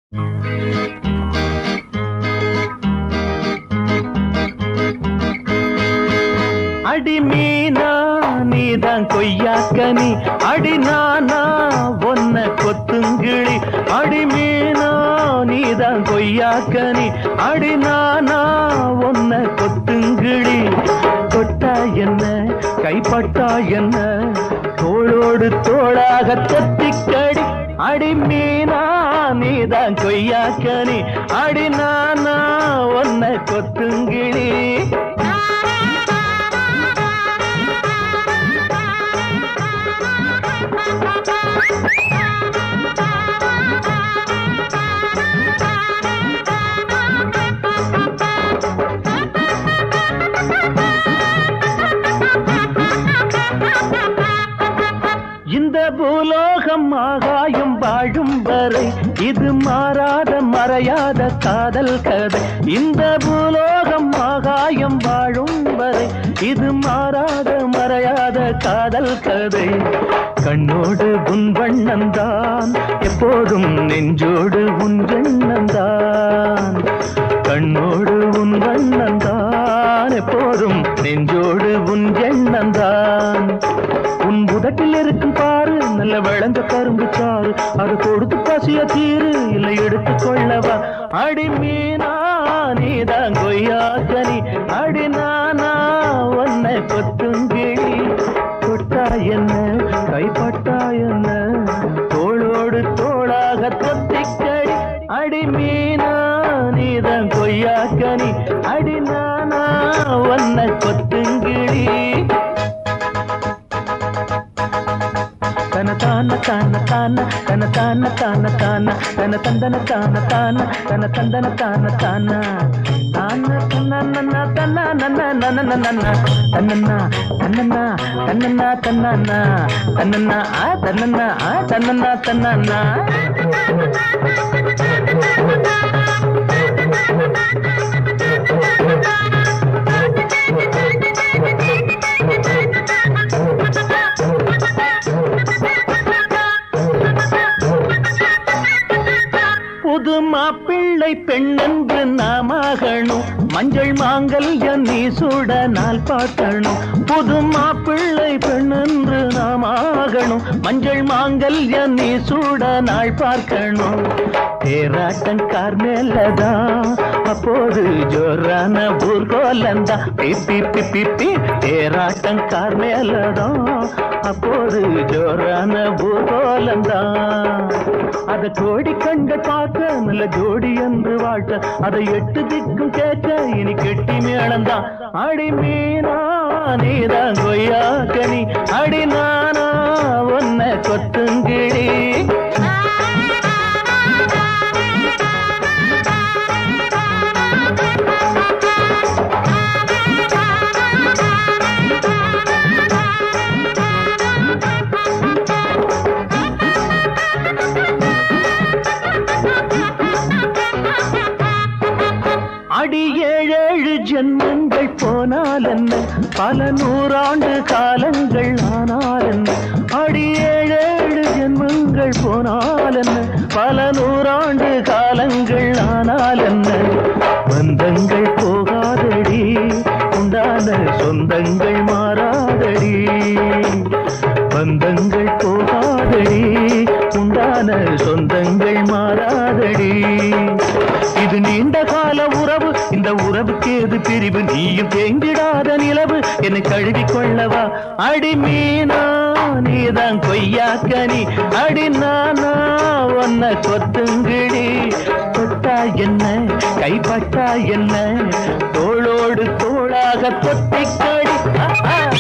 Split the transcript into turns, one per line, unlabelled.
அடி மீனா நீதான் கொய்யாக்கனி அடி நானா ஒன்ன கொத்துங்கிளி அடி மீனா நீதான் கொய்யாக்கனி அடி நானா ஒன்ன கொத்துங்கிளி தொட்டா என்ன கைப்பட்டா என்ன தோளோடு தோளாக தொத்திக்கடி அடி மீனா நீதான் கொய்யாக்கனி அடி நானா ஒன்ன கொத்துங்கிளி இந்த பூலோகம் ஆகாயம் வாழும் வரை இது மாறாத மறையாத காதல் கதை இந்த பூலோகம் ஆகாயம் வாழும் வரை இது மாறாத மறையாத காதல் கதை கண்ணோடு உன் வண்ணந்தான் எப்போதும் நெஞ்சோடு உன் எண்ணந்தான் கண்ணோடு உன் வண்ணந்தான் எப்போதும் நெஞ்சோடு உன் எண்ணந்தான் உன் புதட்டில் இருக்கும் பாரு நல்ல விளைஞ்ச கரும்பு சாறு அது கொடுத்து பசிய தீரு இல்லை எடுத்து கொள்ளவா அடி மீனா நீதான் கொய்யாக்கனி அடி நானா உன்னை கொத்துங்கிளி தொட்டா என்ன கைப்பட்டா என்ன தோளோடு தோளாக தொத்திக்கடி அடி மீனா நீதான் கொய்யாக்கனி அடி நானா உன்னை கொத்துங்கிளி தன தான தான தான தன தான தான தான தன தந்தன தான தான தன தந்தன தான தான தான தன்னன தன்ன நன்ன நன்ன நன்ன தன்னன்னா தன்னன்னா தன்னன்னா தன்னன்னா தன்னன்னா ஆ தன்னன்னா ஆ தன்னன்னா தன்னன்னா புது மாப்பிள்ளை பெண்ணென்று நாமாகணும் மஞ்சள் மாங்கல்யம் நீ சூட நாள் பார்க்கணும் புது மாப்பிள்ளை பெண்ணென்று நாமாகணும் மஞ்சள் மாங்கல்யம் நீ சூட நாள் பார்க்கணும் தேராட்டங்கார் மேலதான் அப்போது ஜோரான ஊர்கோலந்தா பிப்பி பிப்பி பி தேராட்டங்கார் மேலதான் அப்போது ஜோரான ஊர்கோலந்தா அத கோடி கண்ட பார்க்க நல்ல ஜோடி என்று வாழ்த்த அதை எட்டு திக்கும் கேட்க இனி கெட்டி மேளந்தான் அடி மீனா நீதான் கொய்யா கனி அடி நானா உன்னை கொத்துங்கிழி அடி ஏழேழு ஜென்மங்கள் போனால் என்ன பல நூறாண்டு காலங்கள் ஆனால் என்ன அடி ஏழேழு ஜென்மங்கள் போனால் என்ன பல நூறாண்டு காலங்கள் ஆனால் என்ன பந்தங்கள் போகாதடி உண்டான சொந்தங்கள் மாறாதடி பந்தங்கள் போகாதடி உண்டான சொந்தங்கள் மாறாதடி இது நீண்ட கால உறவு இந்த உறவுக்கு எது பிரிவு நீயும் தேங்கிடாத நிலவு என்னை கழுவி கொள்ளவா அடி மீனா நீதான் கொய்யாக்கனி அடி நானா உன்னை கொத்துங்கிடி தொட்டா என்ன கைப்பட்டா என்ன தோளோடு தோளாக தொத்திக்கடி ஆ, ஆ.